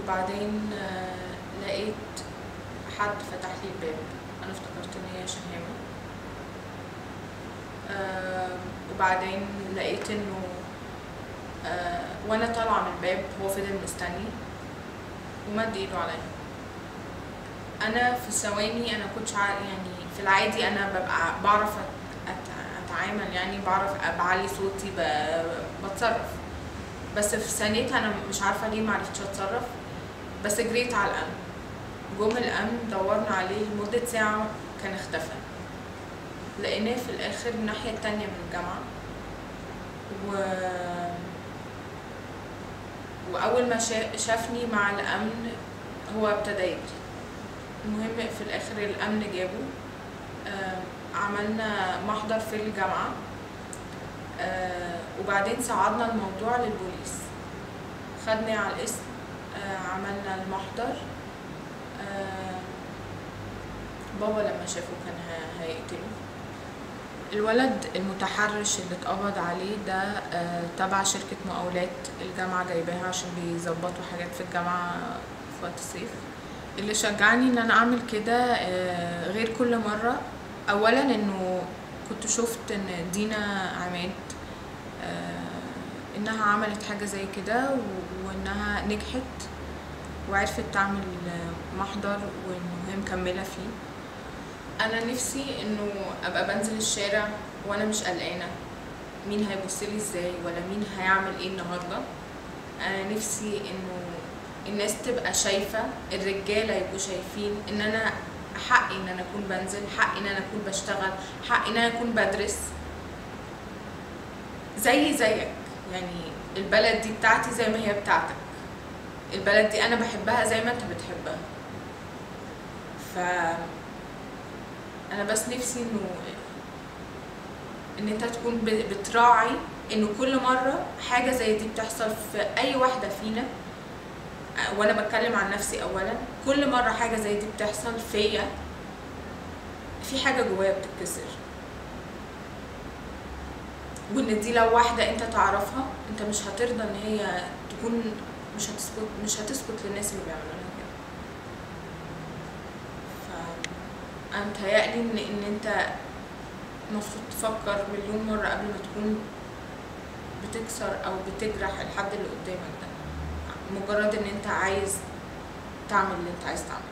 وبعدين آه، لقيت حد فتح لي الباب انا افتكرت ان هي شهامة آه، وبعدين لقيت انه آه، وانا طالعة من الباب هو فضل مستني ومد ايده عليا انا في ثواني انا كنتش عا- يعني في العادي انا ببقى بعرف أت- أت- اتعامل يعني بعرف بعلي صوتي ب- بتصرف بس في ثانيتها انا مش عارفه ليه معرفتش اتصرف بس جريت على الامن جم الامن دورنا عليه لمده ساعه كان اختفى لقيناه في الاخر الناحيه التانية من الجامعه و واول ما شا- شافني مع الامن هو ابتدى يجري المهم في الاخر الامن جابه آم، عملنا محضر في الجامعه آه، وبعدين صعدنا الموضوع للبوليس خدني على الاسم آه، عملنا المحضر آه، بابا لما شافه كان ه- هيقتله الولد المتحرش اللي اتقبض عليه ده آه، تبع شركة مقاولات الجامعة جايباها عشان بيظبطوا حاجات في الجامعة في وقت الصيف اللي شجعني ان انا اعمل كده آه، غير كل مرة اولا انه كنت شفت ان دينا عماد آه، انها عملت حاجة زي كده و- وانها نجحت وعرفت تعمل آه، محضر وان هي مكملة فيه انا نفسي انه ابقى بنزل الشارع وانا مش قلقانة مين هيبصلي ازاي ولا مين هيعمل ايه النهاردة انا نفسي انه الناس تبقى شايفة الرجالة يبقوا شايفين ان انا حقي ان انا اكون بنزل حقي ان انا اكون بشتغل حقي ان انا اكون بدرس زي زيك يعني البلد دي بتاعتي زي ما هي بتاعتك البلد دي انا بحبها زي ما انت بتحبها ف انا بس نفسي انه ان انت تكون ب- بتراعي انه كل مره حاجه زي دي بتحصل في اي واحده فينا أه، وانا بتكلم عن نفسي اولا كل مره حاجه زي دي بتحصل فيا في حاجه جوايا بتتكسر وان دي لو واحده انت تعرفها انت مش هترضى ان هي تكون مش هتسكت مش هتسكت للناس اللي بيعملوا لها كده ف انا متهيألي ان ان انت المفروض تفكر مليون مره قبل ما تكون بتكسر او بتجرح الحد اللي قدامك ده مجرد ان انت عايز تعمل اللي انت عايز تعمله